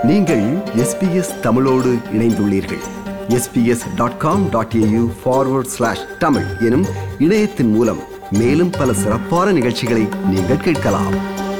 நீங்கள் எஸ்பிஎஸ் தமிழோடு இணைந்துள்ளீர்கள் SBS dot com dot AU forward slash Tamil எனும் இணையத்தின் மூலம் மேலும் பல சிறப்பான நிகழ்ச்சிகளை நீங்கள் கேட்கலாம்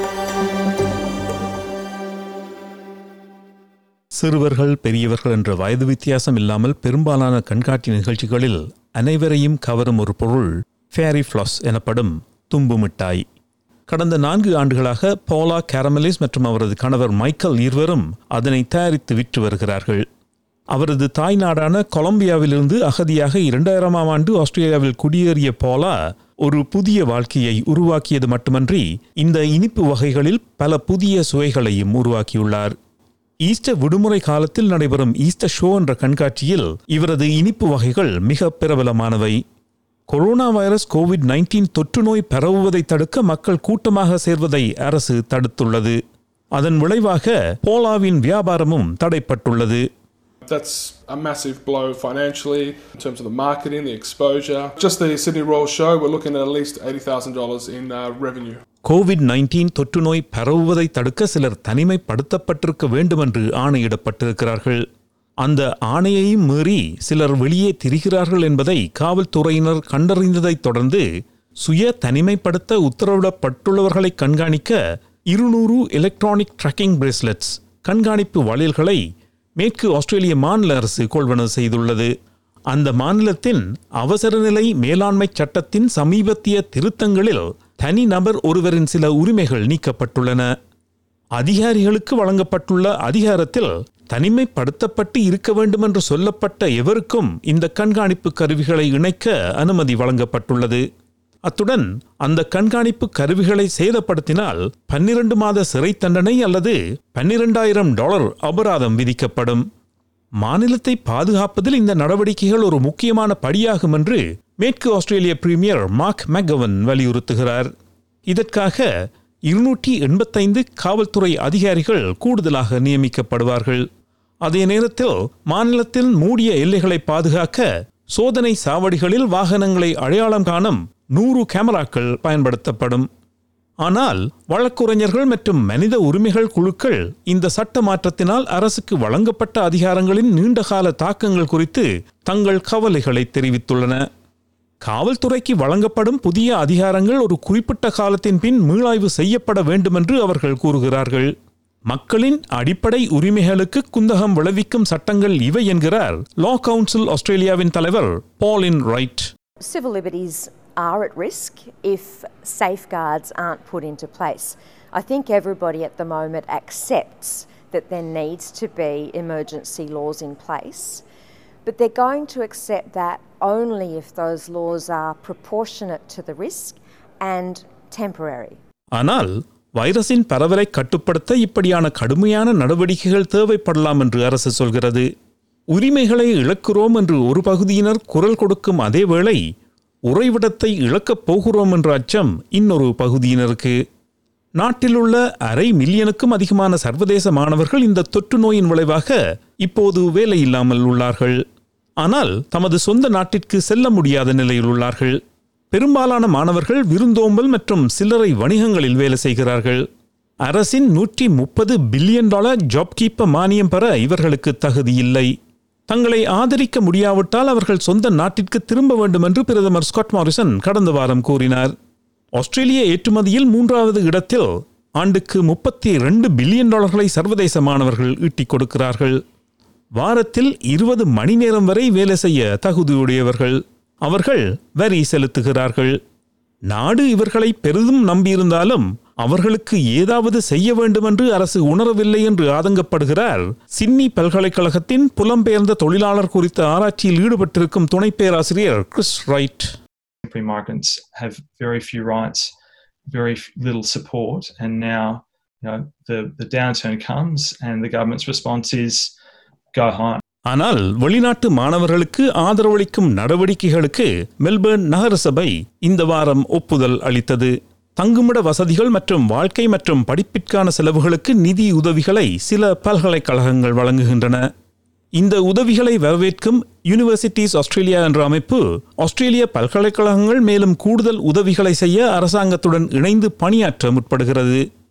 சிறுவர்கள் பெரியவர்கள் என்ற வயது வித்தியாசம் இல்லாமல் பெரும்பாலான கண்காட்சி நிகழ்ச்சிகளில் அனைவரையும் கவரும் ஒரு பொருள் ஃபேரி ஃப்ளாஸ் எனப்படும் தும்பு மிட்டாய் கடந்த நான்கு ஆண்டுகளாக போலா கேரமலிஸ் மற்றும் அவரது கணவர் மைக்கேல் இருவரும் அதனை தயாரித்து விற்று வருகிறார்கள் அவரது தாய் நாடான கொலம்பியாவிலிருந்து அகதியாக இரண்டாயிரமாம் ஆண்டு ஆஸ்திரேலியாவில் குடியேறிய போலா ஒரு புதிய வாழ்க்கையை உருவாக்கியது மட்டுமன்றி இந்த இனிப்பு வகைகளில் பல புதிய சுவைகளையும் உருவாக்கியுள்ளார் ஈஸ்டர் விடுமுறை காலத்தில் நடைபெறும் ஈஸ்டர் ஷோ என்ற கண்காட்சியில் இவரது இனிப்பு வகைகள் மிக பிரபலமானவை கொரோனா வைரஸ் கோவிட் நைன்டீன் தொற்று நோய் பரவுவதை தடுக்க மக்கள் கூட்டமாக சேர்வதை அரசு தடுத்துள்ளது அதன் விளைவாக போலாவின் வியாபாரமும் தடைப்பட்டுள்ளது That's a massive blow financially in terms of the marketing, the exposure. Just the Sydney Royal Show, we're looking at at least $80,000 in uh, revenue. COVID nineteen தொற்று நோய் பரவுவதை தடுக்க சிலர் தனிமைப்படுத்தப்பட்டிருக்க வேண்டுமென்று ஆணையிடப்பட்டிருக்கிறார்கள் அந்த ஆணையையும் மீறி சிலர் வெளியே திரிகிறார்கள் என்பதை காவல்துறையினர் கண்டறிந்ததைத் தொடர்ந்து சுய தனிமைப்படுத்த உத்தரவிடப்பட்டுள்ளவர்களை கண்காணிக்க இருநூறு எலக்ட்ரானிக் ட்ராக்கிங் பிரேஸ்லெட்ஸ் கண்காணிப்பு வளையல்களை மேற்கு ஆஸ்திரேலிய மாநில அரசு கொள்வனவு செய்துள்ளது அந்த மாநிலத்தின் அவசர நிலை மேலாண்மை சட்டத்தின் சமீபத்திய திருத்தங்களில் தனிநபர் ஒருவரின் சில உரிமைகள் நீக்கப்பட்டுள்ளன அதிகாரிகளுக்கு வழங்கப்பட்டுள்ள அதிகாரத்தில் தனிமைப்படுத்தப்பட்டு இருக்க வேண்டும் என்று சொல்லப்பட்ட எவருக்கும் இந்த கண்காணிப்பு கருவிகளை இணைக்க அனுமதி வழங்கப்பட்டுள்ளது அத்துடன் அந்த கண்காணிப்பு கருவிகளை சேதப்படுத்தினால் பன்னிரண்டு மாத சிறை தண்டனை அல்லது பன்னிரண்டாயிரம் டாலர் அபராதம் விதிக்கப்படும் மாநிலத்தை பாதுகாப்பதில் இந்த நடவடிக்கைகள் ஒரு முக்கியமான படியாகும் என்று மேற்கு ஆஸ்திரேலிய பிரீமியர் மார்க் மெக்கவன் வலியுறுத்துகிறார் இதற்காக இருநூற்றி எண்பத்தைந்து காவல்துறை அதிகாரிகள் கூடுதலாக நியமிக்கப்படுவார்கள் அதே நேரத்தில் மாநிலத்தின் மூடிய எல்லைகளை பாதுகாக்க சோதனை சாவடிகளில் வாகனங்களை அடையாளம் காணும் நூறு கேமராக்கள் பயன்படுத்தப்படும் ஆனால் வழக்குரைஞர்கள் மற்றும் மனித உரிமைகள் குழுக்கள் இந்த சட்ட மாற்றத்தினால் அரசுக்கு வழங்கப்பட்ட அதிகாரங்களின் நீண்டகால தாக்கங்கள் குறித்து தங்கள் கவலைகளை தெரிவித்துள்ளன காவல்துறைக்கு வழங்கப்படும் புதிய அதிகாரங்கள் ஒரு குறிப்பிட்ட காலத்தின் பின் மீளாய்வு செய்யப்பட வேண்டுமென்று அவர்கள் கூறுகிறார்கள் மக்களின் அடிப்படை உரிமைகளுக்கு குந்தகம் விளைவிக்கும் சட்டங்கள் இவை என்கிறார் லா கவுன்சில் ஆஸ்திரேலியாவின் தலைவர் Pauline Wright Civil liberties are at risk if safeguards aren't put into place. I think everybody at the moment accepts that there needs to be emergency laws in place, but they're going to accept that only if those laws are proportionate to the risk and temporary. ஆனால் வைரஸின் பரவலை கட்டுப்படுத்த இப்படியான கடுமையான நடவடிக்கைகள் தேவைப்படலாம் என்று அரசு சொல்கிறது உரிமைகளை இழக்கிறோம் என்று ஒரு பகுதியினர் குரல் கொடுக்கும் அதே வேளை உறைவிடத்தை இழக்கப் போகிறோம் என்ற அச்சம் இன்னொரு பகுதியினருக்கு நாட்டிலுள்ள அரை மில்லியனுக்கும் அதிகமான சர்வதேச மாணவர்கள் இந்த தொற்று நோயின் விளைவாக இப்போது வேலை இல்லாமல் உள்ளார்கள் ஆனால் தமது சொந்த நாட்டிற்கு செல்ல முடியாத நிலையில் உள்ளார்கள் பெரும்பாலான மாணவர்கள் விருந்தோம்பல் மற்றும் சில்லறை வணிகங்களில் வேலை செய்கிறார்கள் அரசின் நூற்றி முப்பது பில்லியன் டாலர் ஜாப் கீப்பர் மானியம் பெற இவர்களுக்கு தகுதியில்லை தங்களை ஆதரிக்க முடியாவிட்டால் அவர்கள் சொந்த நாட்டிற்கு திரும்ப வேண்டும் என்று பிரதமர் ஸ்காட் மாரிசன் கடந்த வாரம் கூறினார் ஆஸ்திரேலிய ஏற்றுமதியில் மூன்றாவது இடத்தில் ஆண்டுக்கு முப்பத்தி ரெண்டு பில்லியன் டாலர்களை சர்வதேச மாணவர்கள் ஈட்டிக் கொடுக்கிறார்கள் வாரத்தில் இருபது மணி நேரம் வரை வேலை செய்ய தகுதியுடையவர்கள் அவர்கள் வரி செலுத்துகிறார்கள் நாடு இவர்களை பெரிதும் நம்பியிருந்தாலும் அவர்களுக்கு ஏதாவது செய்ய வேண்டுமென்று அரசு உணரவில்லை என்று ஆதங்கப்படுகிறார் சிட்னி பல்கலைக்கழகத்தின் புலம்பெயர்ந்த தொழிலாளர் குறித்த ஆராய்ச்சியில் ஈடுபட்டிருக்கும் துணை பேராசிரியர் Chris Wright temporary migrants have very few rights, very f- little support, and now you know the the downturn comes, and the government's response is go home. ஆனால் வெளிநாட்டு மாணவர்களுக்கு ஆதரவளிக்கும் நடவடிக்கைகளுக்கு மெல்பர்ன் நகரசபை இந்த வாரம் ஒப்புதல் அளித்தது தங்குமிட வசதிகள் மற்றும் வாழ்க்கை மற்றும் படிப்பிற்கான செலவுகளுக்கு நிதி உதவிகளை சில பல்கலைக்கழகங்கள் வழங்குகின்றன இந்த உதவிகளை வரவேற்கும் யூனிவர்சிட்டிஸ் ஆஸ்திரேலியா என்ற அமைப்பு ஆஸ்திரேலிய பல்கலைக்கழகங்கள் மேலும் கூடுதல் உதவிகளை செய்ய அரசாங்கத்துடன் இணைந்து பணியாற்ற முற்படுகிறது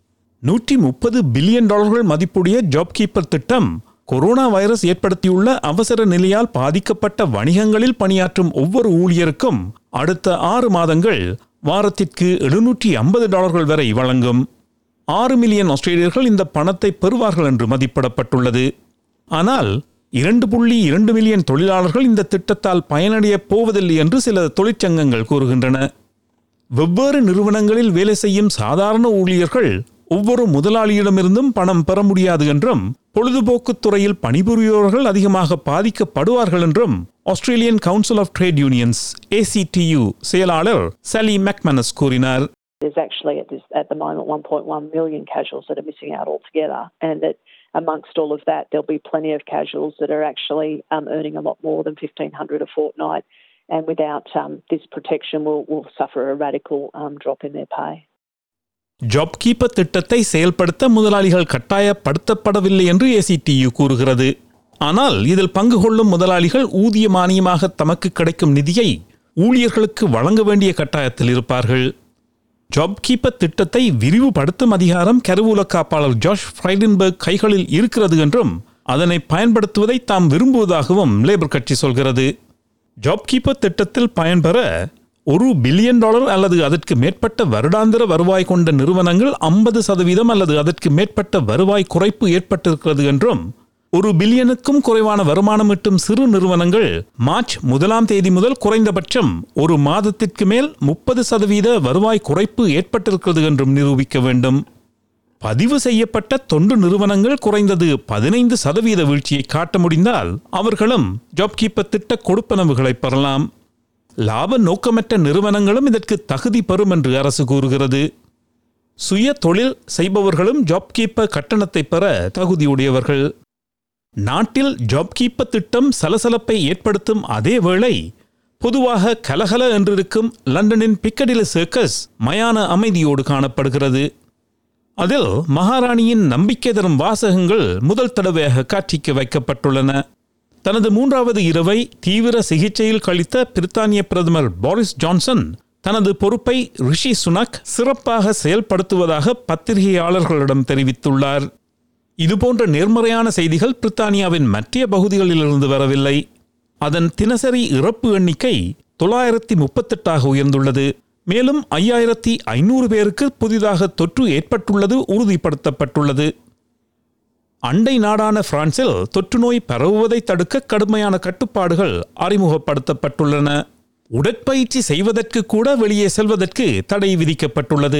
நூற்றி முப்பது பில்லியன் டாலர்கள் மதிப்புடைய ஜாப் கீப்பர் திட்டம் கொரோனா வைரஸ் ஏற்படுத்தியுள்ள அவசர நிலையால் பாதிக்கப்பட்ட வணிகங்களில் பணியாற்றும் ஒவ்வொரு ஊழியருக்கும் அடுத்த ஆறு மாதங்கள் வாரத்திற்கு எழுநூற்றி ஐம்பது டாலர்கள் வரை வழங்கும் ஆறு மில்லியன் ஆஸ்திரேலியர்கள் இந்த பணத்தை பெறுவார்கள் என்று மதிப்பிடப்பட்டுள்ளது ஆனால் இரண்டு புள்ளி இரண்டு மில்லியன் தொழிலாளர்கள் இந்த திட்டத்தால் பயனடையப் போவதில்லை என்று சில தொழிற்சங்கங்கள் கூறுகின்றன வெவ்வேறு நிறுவனங்களில் வேலை செய்யும் சாதாரண ஊழியர்கள் ஒவ்வொரு முதலாளியிடமிருந்தும் பணம் பெற முடியாது என்றும் பொழுதுபோக்குத் துறையில் பணிபுரியோர்கள் அதிகமாக பாதிக்கப்படுவார்கள் என்றும் Australian council of trade unions ACTU செயலாளர் சலி மேக்மனஸ் கூறினார் There's actually at, this, at the moment 1.1 million casuals that are missing out altogether, and that amongst all of that, there'll be plenty of casuals that are actually um, earning a lot more than 1500 a fortnight, and without um, this protection, will will suffer a radical um, drop in their pay. Job keeper திட்டத்தை செயல்படுத்த முதலாளிகள் கட்டாயப்படுத்தப்படவில்லை என்று ஏசிடியு கூறுகிறது ஆனால் இதில் பங்கு கொள்ளும் முதலாளிகள் ஊதிய மானியமாக தமக்கு கிடைக்கும் நிதியை ஊழியர்களுக்கு வழங்க வேண்டிய கட்டாயத்தில் இருப்பார்கள் ஜாப் கீப்பர் திட்டத்தை விரிவுபடுத்தும் அதிகாரம் கருவூல காப்பாளர் ஜாஷ் ஃப்ரைடன்பர்க் கைகளில் இருக்கிறது என்றும் அதனை பயன்படுத்துவதை தாம் விரும்புவதாகவும் லேபர் கட்சி சொல்கிறது ஜாப் கீப்பர் திட்டத்தில் பயன்பெற ஒரு பில்லியன் டாலர் அல்லது அதற்கு மேற்பட்ட வருடாந்திர வருவாய் கொண்ட நிறுவனங்கள் ஐம்பது சதவீதம் அல்லது அதற்கு மேற்பட்ட வருவாய் குறைப்பு ஏற்பட்டிருக்கிறது என்றும் ஒரு பில்லியனுக்கும் குறைவான வருமானம் ஈட்டும் சிறு நிறுவனங்கள் மார்ச் முதலாம் தேதி முதல் குறைந்தபட்சம் ஒரு மாதத்திற்கு மேல் முப்பது சதவீத வருவாய் குறைப்பு ஏற்பட்டிருக்கிறது என்றும் நிரூபிக்க வேண்டும் பதிவு செய்யப்பட்ட தொண்டு நிறுவனங்கள் குறைந்தது பதினைந்து சதவீத வீழ்ச்சியை காட்ட முடிந்தால் அவர்களும் ஜாப் கீப்பர் திட்ட கொடுப்பனவுகளை பெறலாம் லாப நோக்கமற்ற நிறுவனங்களும் இதற்கு தகுதி பெறும் என்று அரசு கூறுகிறது சுய தொழில் செய்பவர்களும் ஜாப் கீப்பர் கட்டணத்தை பெற தகுதியுடையவர்கள் நாட்டில் ஜாப் கீப்பர் திட்டம் சலசலப்பை ஏற்படுத்தும் அதே வேளை பொதுவாக கலகல என்றிருக்கும் லண்டனின் பிக்கடில சர்க்கஸ் மயான அமைதியோடு காணப்படுகிறது அதில் மகாராணியின் நம்பிக்கை தரும் வாசகங்கள் முதல் தடவையாக காட்சிக்கு வைக்கப்பட்டுள்ளன தனது மூன்றாவது இரவை தீவிர சிகிச்சையில் கழித்த பிரித்தானிய பிரதமர் போரிஸ் ஜான்சன் தனது பொறுப்பை ரிஷி சுனக் சிறப்பாக செயல்படுத்துவதாக பத்திரிகையாளர்களிடம் தெரிவித்துள்ளார் இதுபோன்ற நேர்மறையான செய்திகள் பிரித்தானியாவின் மற்ற பகுதிகளிலிருந்து வரவில்லை அதன் தினசரி இறப்பு எண்ணிக்கை தொள்ளாயிரத்தி முப்பத்தெட்டாக உயர்ந்துள்ளது மேலும் ஐயாயிரத்தி ஐநூறு பேருக்கு புதிதாக தொற்று ஏற்பட்டுள்ளது உறுதிப்படுத்தப்பட்டுள்ளது அண்டை நாடான பிரான்சில் தொற்றுநோய் பரவுவதை தடுக்க கடுமையான கட்டுப்பாடுகள் அறிமுகப்படுத்தப்பட்டுள்ளன உடற்பயிற்சி செய்வதற்கு கூட வெளியே செல்வதற்கு தடை விதிக்கப்பட்டுள்ளது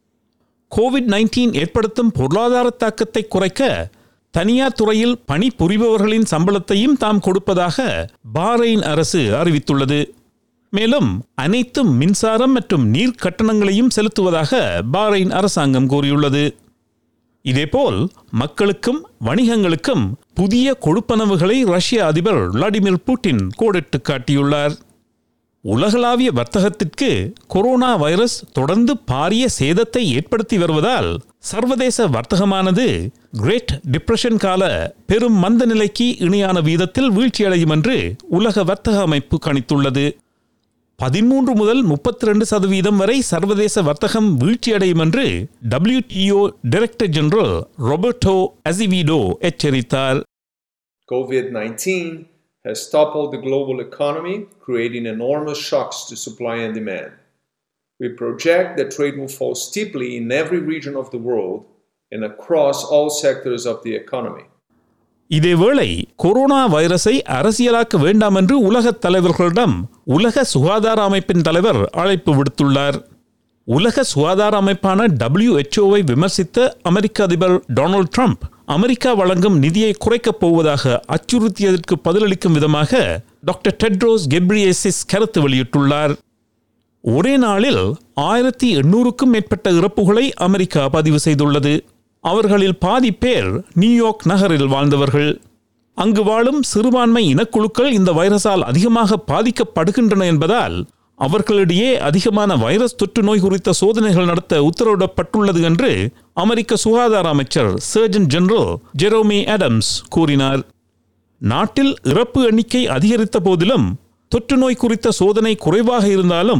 கோவிட் நைன்டீன் ஏற்படுத்தும் பொருளாதார தாக்கத்தை குறைக்க தனியார் துறையில் பணிபுரிபவர்களின் சம்பளத்தையும் தாம் கொடுப்பதாக பாரெயின் அரசு அறிவித்துள்ளது மேலும் அனைத்து மின்சாரம் மற்றும் நீர் கட்டணங்களையும் செலுத்துவதாக பாரெயின் அரசாங்கம் கூறியுள்ளது இதேபோல் மக்களுக்கும் வணிகங்களுக்கும் புதிய கொடுப்பனவுகளை ரஷ்ய அதிபர் விளாடிமிர் புட்டின் கோடிட்டு காட்டியுள்ளார் உலகளாவிய வர்த்தகத்திற்கு கொரோனா வைரஸ் தொடர்ந்து பாரிய சேதத்தை ஏற்படுத்தி வருவதால் சர்வதேச வர்த்தகமானது கிரேட் டிப்ரெஷன் கால பெரும் மந்த நிலைக்கு இணையான வீதத்தில் வீழ்ச்சியடையும் என்று உலக வர்த்தக அமைப்பு கணித்துள்ளது பதிமூன்று முதல் முப்பத்தி ரெண்டு சதவீதம் வரை சர்வதேச வர்த்தகம் வீழ்ச்சியடையும் என்று WTO director general Roberto Azevedo எச்சரித்தார் COVID 19 has toppled the global economy, creating enormous shocks to supply and demand. We project that trade will fall steeply in every region of the world and across all sectors of the economy. இதேவேளை corona வைரஸை அரசியலாக்க வேண்டாம் என்று உலகத் தலைவர்களிடம் உலக சுகாதார அமைப்பின் தலைவர் அழைப்பு விடுத்துள்ளார் உலக சுகாதார அமைப்பான டபிள்யூஎச்ஓவை விமர்சித்த அமெரிக்க அதிபர் டொனால்ட் ட்ரம்ப் அமெரிக்கா வழங்கும் நிதியை குறைக்கப் போவதாக அச்சுறுத்தியதற்கு பதிலளிக்கும் விதமாக டாக்டர் டெட்ரோஸ் கெப்ரியேசிஸ் கருத்து வெளியிட்டுள்ளார் ஒரே நாளில் ஆயிரத்தி எண்ணூறுக்கும் மேற்பட்ட இறப்புகளை அமெரிக்கா பதிவு செய்துள்ளது அவர்களில் பாதி பேர் நியூயார்க் நகரில் வாழ்ந்தவர்கள் அங்கு வாழும் சிறுபான்மை இனக்குழுக்கள் இந்த வைரஸால் அதிகமாக பாதிக்கப்படுகின்றன என்பதால் அவர்களிடையே அதிகமான வைரஸ் தொற்று நோய் குறித்த சோதனைகள் நடத்த உத்தரவிடப்பட்டுள்ளது என்று அமெரிக்க சுகாதார அமைச்சர் சர்ஜன் ஜெனரல் ஜெரோமி ஆடம்ஸ் கூறினார் நாட்டில் இறப்பு எண்ணிக்கை அதிகரித்த போதிலும் தொற்று நோய் குறித்த சோதனை குறைவாக இருந்தாலும்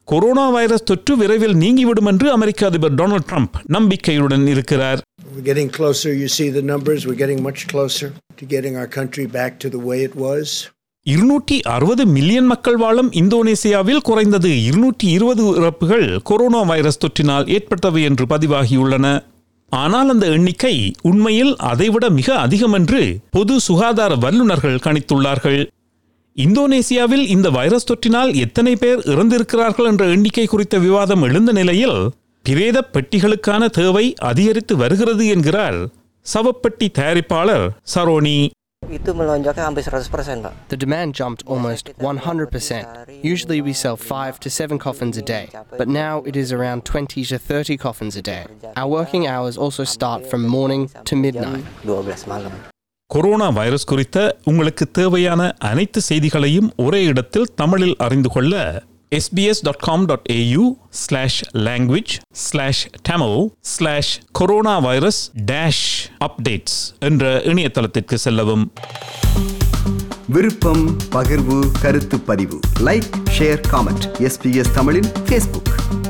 கொரோனா வைரஸ் தொற்று விரைவில் நீங்கிவிடும் என்று அமெரிக்க அதிபர் டொனால்ட் ட்ரம்ப் நம்பிக்கையுடன் இருக்கிறார் We're getting closer. You see the numbers. We're getting much closer to getting our country back to the way it was. இருநூற்றி அறுபது மில்லியன் மக்கள் வாழும் இந்தோனேசியாவில் குறைந்தது இருநூற்றி இருபது இறப்புகள் கொரோனா வைரஸ் தொற்றினால் ஏற்பட்டவை என்று பதிவாகியுள்ளன ஆனால் அந்த எண்ணிக்கை உண்மையில் அதைவிட மிக அதிகம் என்று பொது சுகாதார வல்லுநர்கள் கணித்துள்ளார்கள் இந்தோனேசியாவில் இந்த வைரஸ் தொற்றினால் எத்தனை பேர் இறந்திருக்கிறார்கள் என்ற எண்ணிக்கை குறித்த விவாதம் எழுந்த நிலையில் பிரேத பெட்டிகளுக்கான தேவை அதிகரித்து வருகிறது என்கிறார் சவப்பெட்டி தயாரிப்பாளர் Saroni Itu melonjaknya hampir 100% Pak. The demand jumped almost 100%. Usually we sell 5 to 7 coffins a day, but now it is around 20 to 30 coffins a day. Our working hours also start from morning to midnight. 12 malam. Corona virus குறித்த உங்களுக்கு தேவையான அனைத்து செய்திகளையும் ஒரே இடத்தில் தமிழில் அறிந்து கொள்ள SBS dot com dot AU slash language slash Tamil slash corona virus dash updates என்ற இணையதளத்திற்கு செல்லவும் விருப்பம் பகிர்வு கருத்து பதிவு லைக் ஷேர் காமெண்ட் எஸ்பிஎஸ் தமிழின் ஃபேஸ்புக்